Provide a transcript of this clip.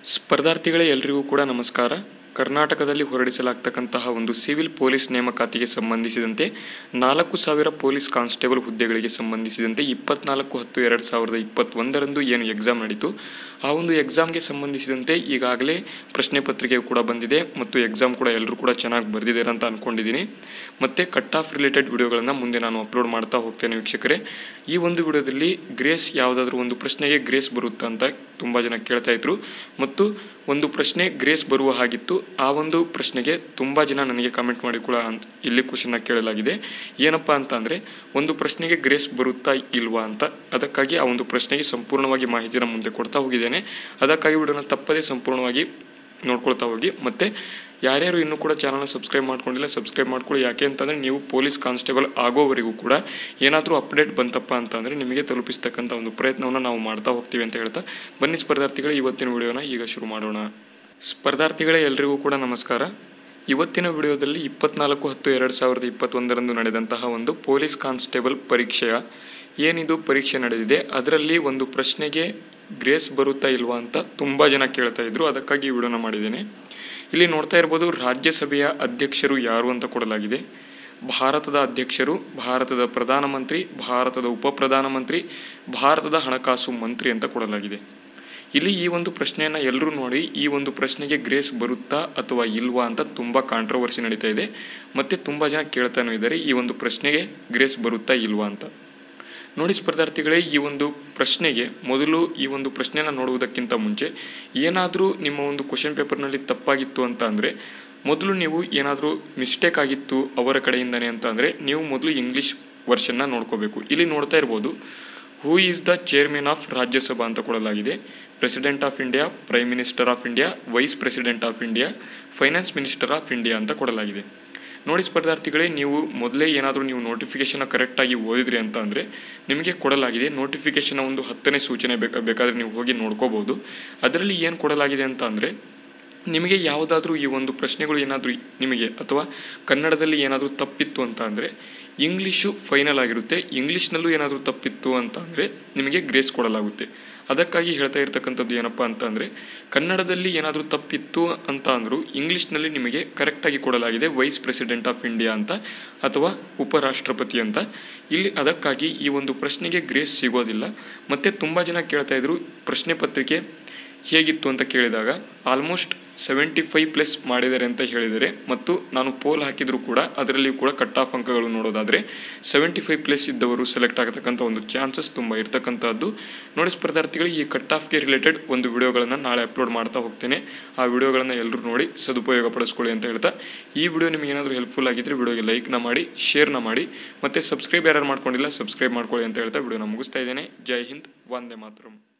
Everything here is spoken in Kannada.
ಸ್ಪರ್ಧಾರ್ಥಿಗಳೇ ಎಲ್ರಿಗೂ ಕೂಡ ನಮಸ್ಕಾರ ಕರ್ನಾಟಕದಲ್ಲಿ ಹೊರಡಿಸಲಾಗ್ತಕ್ಕಂತಹ ಒಂದು ಸಿವಿಲ್ ಪೊಲೀಸ್ ನೇಮಕಾತಿಗೆ ಸಂಬಂಧಿಸಿದಂತೆ ನಾಲ್ಕು ಸಾವಿರ ಪೊಲೀಸ್ ಕಾನ್ಸ್ಟೇಬಲ್ ಹುದ್ದೆಗಳಿಗೆ ಸಂಬಂಧಿಸಿದಂತೆ ಇಪ್ಪತ್ನಾಲ್ಕು ಹತ್ತು ಎರಡು ಸಾವಿರದ ಇಪ್ಪತ್ತೊಂದರಂದು ಏನು ಎಕ್ಸಾಮ್ ನಡೀತು ಆ ಒಂದು ಎಕ್ಸಾಮ್ಗೆ ಸಂಬಂಧಿಸಿದಂತೆ ಈಗಾಗಲೇ ಪ್ರಶ್ನೆ ಪತ್ರಿಕೆ ಕೂಡ ಬಂದಿದೆ ಮತ್ತು ಎಕ್ಸಾಮ್ ಕೂಡ ಎಲ್ಲರೂ ಕೂಡ ಚೆನ್ನಾಗಿ ಬರೆದಿದ್ದಾರೆ ಅಂತ ಅಂದ್ಕೊಂಡಿದ್ದೀನಿ ಮತ್ತು ಕಟ್ ಆಫ್ ರಿಲೇಟೆಡ್ ವಿಡಿಯೋಗಳನ್ನು ಮುಂದೆ ನಾನು ಅಪ್ಲೋಡ್ ಮಾಡ್ತಾ ಹೋಗ್ತೇನೆ ವೀಕ್ಷಕರೇ ಈ ಒಂದು ವಿಡಿಯೋದಲ್ಲಿ ಗ್ರೇಸ್ ಯಾವುದಾದ್ರೂ ಒಂದು ಪ್ರಶ್ನೆಗೆ ಗ್ರೇಸ್ ಬರುತ್ತಾ ಅಂತ ತುಂಬ ಜನ ಕೇಳ್ತಾ ಇದ್ರು ಮತ್ತು ಒಂದು ಪ್ರಶ್ನೆ ಗ್ರೇಸ್ ಬರುವ ಹಾಗಿತ್ತು ಆ ಒಂದು ಪ್ರಶ್ನೆಗೆ ತುಂಬ ಜನ ನನಗೆ ಕಮೆಂಟ್ ಮಾಡಿ ಕೂಡ ಅಂತ ಇಲ್ಲಿ ಕ್ವಶನ್ನ ಕೇಳಲಾಗಿದೆ ಏನಪ್ಪ ಅಂತ ಅಂದರೆ ಒಂದು ಪ್ರಶ್ನೆಗೆ ಗ್ರೇಸ್ ಬರುತ್ತಾ ಇಲ್ವಾ ಅಂತ ಅದಕ್ಕಾಗಿ ಆ ಒಂದು ಪ್ರಶ್ನೆಗೆ ಸಂಪೂರ್ಣವಾಗಿ ಮಾಹಿತಿನ ಮುಂದೆ ಕೊಡ್ತಾ ಹೋಗಿದ್ದೇನೆ ಅದಕ್ಕಾಗಿ ವಿಡಿಯೋನ ತಪ್ಪದೇ ಸಂಪೂರ್ಣವಾಗಿ ನೋಡ್ಕೊಳ್ತಾ ಹೋಗಿ ಮತ್ತು ಯಾರ್ಯಾರು ಇನ್ನೂ ಕೂಡ ಚಾನಲ್ನ ಸಬ್ಸ್ಕ್ರೈಬ್ ಮಾಡ್ಕೊಂಡಿಲ್ಲ ಸಬ್ಸ್ಕ್ರೈಬ್ ಮಾಡ್ಕೊಳ್ಳಿ ಯಾಕೆ ಅಂತಂದರೆ ನೀವು ಪೊಲೀಸ್ ಕಾನ್ಸ್ಟೇಬಲ್ ಆಗೋವರೆಗೂ ಕೂಡ ಏನಾದರೂ ಅಪ್ಡೇಟ್ ಬಂತಪ್ಪ ಅಂತಂದರೆ ನಿಮಗೆ ತಲುಪಿಸ್ತಕ್ಕಂಥ ಒಂದು ಪ್ರಯತ್ನವನ್ನು ನಾವು ಮಾಡ್ತಾ ಹೋಗ್ತೀವಿ ಅಂತ ಹೇಳ್ತಾ ಬನ್ನಿ ಸ್ಪರ್ಧಾರ್ಥಿಗಳೇ ಇವತ್ತಿನ ವಿಡಿಯೋನ ಈಗ ಶುರು ಮಾಡೋಣ ಸ್ಪರ್ಧಾರ್ಥಿಗಳೇ ಎಲ್ರಿಗೂ ಕೂಡ ನಮಸ್ಕಾರ ಇವತ್ತಿನ ವಿಡಿಯೋದಲ್ಲಿ ಇಪ್ಪತ್ನಾಲ್ಕು ಹತ್ತು ಎರಡು ಸಾವಿರದ ಇಪ್ಪತ್ತೊಂದರಂದು ನಡೆದಂತಹ ಒಂದು ಪೊಲೀಸ್ ಕಾನ್ಸ್ಟೇಬಲ್ ಪರೀಕ್ಷೆಯ ಏನಿದು ಪರೀಕ್ಷೆ ನಡೆದಿದೆ ಅದರಲ್ಲಿ ಒಂದು ಪ್ರಶ್ನೆಗೆ ಗ್ರೇಸ್ ಬರುತ್ತಾ ಇಲ್ವಾ ಅಂತ ತುಂಬ ಜನ ಕೇಳ್ತಾ ಇದ್ರು ಅದಕ್ಕಾಗಿ ಈ ವಿಡಿಯೋನ ಮಾಡಿದ್ದೇನೆ ಇಲ್ಲಿ ನೋಡ್ತಾ ಇರ್ಬೋದು ರಾಜ್ಯಸಭೆಯ ಅಧ್ಯಕ್ಷರು ಯಾರು ಅಂತ ಕೊಡಲಾಗಿದೆ ಭಾರತದ ಅಧ್ಯಕ್ಷರು ಭಾರತದ ಪ್ರಧಾನಮಂತ್ರಿ ಭಾರತದ ಉಪ ಪ್ರಧಾನಮಂತ್ರಿ ಭಾರತದ ಹಣಕಾಸು ಮಂತ್ರಿ ಅಂತ ಕೊಡಲಾಗಿದೆ ಇಲ್ಲಿ ಈ ಒಂದು ಪ್ರಶ್ನೆಯನ್ನು ಎಲ್ಲರೂ ನೋಡಿ ಈ ಒಂದು ಪ್ರಶ್ನೆಗೆ ಗ್ರೇಸ್ ಬರುತ್ತಾ ಅಥವಾ ಇಲ್ವಾ ಅಂತ ತುಂಬ ಕಾಂಟ್ರವರ್ಸಿ ನಡೀತಾ ಇದೆ ಮತ್ತು ತುಂಬ ಜನ ಕೇಳ್ತಾನೂ ಇದ್ದಾರೆ ಈ ಒಂದು ಪ್ರಶ್ನೆಗೆ ಗ್ರೇಸ್ ಬರುತ್ತಾ ಇಲ್ವಾ ಅಂತ ನೋಡಿ ಸ್ಪರ್ಧಾರ್ಥಿಗಳೇ ಈ ಒಂದು ಪ್ರಶ್ನೆಗೆ ಮೊದಲು ಈ ಒಂದು ಪ್ರಶ್ನೆನ ನೋಡುವುದಕ್ಕಿಂತ ಮುಂಚೆ ಏನಾದರೂ ನಿಮ್ಮ ಒಂದು ಕ್ವಶನ್ ಪೇಪರ್ನಲ್ಲಿ ತಪ್ಪಾಗಿತ್ತು ಅಂತ ಅಂದರೆ ಮೊದಲು ನೀವು ಏನಾದರೂ ಮಿಸ್ಟೇಕ್ ಆಗಿತ್ತು ಅವರ ಕಡೆಯಿಂದನೇ ಅಂತ ಅಂದರೆ ನೀವು ಮೊದಲು ಇಂಗ್ಲೀಷ್ ವರ್ಷನ್ನ ನೋಡ್ಕೋಬೇಕು ಇಲ್ಲಿ ನೋಡ್ತಾ ಇರ್ಬೋದು who is the chairman of Rajya Sabha ಅಂತ ಕೊಡಲಾಗಿದೆ president of India prime minister of India vice president of India finance minister of India ಅಂತ ಕೊಡಲಾಗಿದೆ ನೋಡಿ ಸ್ಪರ್ಧಾರ್ಥಿಗಳೇ ನೀವು ಮೊದಲೇ ಏನಾದರೂ ನೀವು ನೋಟಿಫಿಕೇಷನ್ನ ಕರೆಕ್ಟಾಗಿ ಓದಿದ್ರಿ ಅಂತ ಅಂದರೆ ನಿಮಗೆ ಕೊಡಲಾಗಿದೆ ನೋಟಿಫಿಕೇಷನ್ನ ಒಂದು ಹತ್ತನೇ ಸೂಚನೆ ಬೇಕಾ ಬೇಕಾದರೆ ನೀವು ಹೋಗಿ ನೋಡ್ಕೋಬೋದು ಅದರಲ್ಲಿ ಏನು ಕೊಡಲಾಗಿದೆ ಅಂತ ಅಂದರೆ ನಿಮಗೆ ಯಾವುದಾದ್ರೂ ಈ ಒಂದು ಪ್ರಶ್ನೆಗಳು ಏನಾದರೂ ನಿಮಗೆ ಅಥವಾ ಕನ್ನಡದಲ್ಲಿ ಏನಾದರೂ ತಪ್ಪಿತ್ತು ಅಂತ ಅಂದರೆ ಇಂಗ್ಲೀಷು ಫೈನಲ್ ಆಗಿರುತ್ತೆ ಇಂಗ್ಲೀಷ್ನಲ್ಲೂ ಏನಾದರೂ ತಪ್ಪಿತ್ತು ಅಂತ ಅಂದರೆ ನಿಮಗೆ ಗ್ರೇಸ್ ಕೊಡಲಾಗುತ್ತೆ ಅದಕ್ಕಾಗಿ ಹೇಳ್ತಾ ಇರ್ತಕ್ಕಂಥದ್ದು ಏನಪ್ಪ ಅಂತ ಅಂದರೆ ಕನ್ನಡದಲ್ಲಿ ಏನಾದರೂ ತಪ್ಪಿತ್ತು ಅಂತ ಅಂದರೂ ಇಂಗ್ಲೀಷ್ನಲ್ಲಿ ನಿಮಗೆ ಕರೆಕ್ಟಾಗಿ ಕೊಡಲಾಗಿದೆ ವೈಸ್ ಪ್ರೆಸಿಡೆಂಟ್ ಆಫ್ ಇಂಡಿಯಾ ಅಂತ ಅಥವಾ ಉಪರಾಷ್ಟ್ರಪತಿ ಅಂತ ಇಲ್ಲಿ ಅದಕ್ಕಾಗಿ ಈ ಒಂದು ಪ್ರಶ್ನೆಗೆ ಗ್ರೇಸ್ ಸಿಗೋದಿಲ್ಲ ಮತ್ತು ತುಂಬ ಜನ ಕೇಳ್ತಾ ಇದ್ರು ಪ್ರಶ್ನೆ ಪತ್ರಿಕೆ ಹೇಗಿತ್ತು ಅಂತ ಕೇಳಿದಾಗ ಆಲ್ಮೋಸ್ಟ್ ಸೆವೆಂಟಿ ಫೈವ್ ಪ್ಲಸ್ ಮಾಡಿದ್ದಾರೆ ಅಂತ ಹೇಳಿದ್ದಾರೆ ಮತ್ತು ನಾನು ಪೋಲ್ ಹಾಕಿದರೂ ಕೂಡ ಅದರಲ್ಲಿ ಕೂಡ ಕಟ್ ಆಫ್ ಅಂಕಗಳು ನೋಡೋದಾದರೆ ಸೆವೆಂಟಿ ಫೈವ್ ಪ್ಲಸ್ ಇದ್ದವರು ಸೆಲೆಕ್ಟ್ ಆಗತಕ್ಕಂಥ ಒಂದು ಚಾನ್ಸಸ್ ತುಂಬ ಇರ್ತಕ್ಕಂಥದ್ದು ನೋಡಿ ಸ್ಪರ್ಧಾರ್ಥಿಗಳು ಈ ಕಟ್ ಆಫ್ಗೆ ರಿಲೇಟೆಡ್ ಒಂದು ವಿಡಿಯೋಗಳನ್ನು ನಾಳೆ ಅಪ್ಲೋಡ್ ಮಾಡ್ತಾ ಹೋಗ್ತೇನೆ ಆ ವಿಡಿಯೋಗಳನ್ನು ಎಲ್ಲರೂ ನೋಡಿ ಸದುಪಯೋಗ ಪಡಿಸ್ಕೊಳ್ಳಿ ಅಂತ ಹೇಳ್ತಾ ಈ ವಿಡಿಯೋ ನಿಮಗೆ ಏನಾದರೂ ಹೆಲ್ಪ್ಫುಲ್ ಆಗಿದ್ದರೆ ವಿಡಿಯೋಗೆ ಲೈಕ್ನ ಮಾಡಿ ಶೇರ್ನ ಮಾಡಿ ಮತ್ತು ಸಬ್ಸ್ಕ್ರೈಬ್ ಯಾರು ಮಾಡ್ಕೊಂಡಿಲ್ಲ ಸಬ್ಸ್ಕ್ರೈಬ್ ಮಾಡ್ಕೊಳ್ಳಿ ಅಂತ ಹೇಳ್ತಾ ವಿಡಿಯೋನ ಮುಗಿಸ್ತಾ ಇದ್ದೇನೆ ಜೈ ಹಿಂದ್ ವಂದೇ ಮಾತರಂ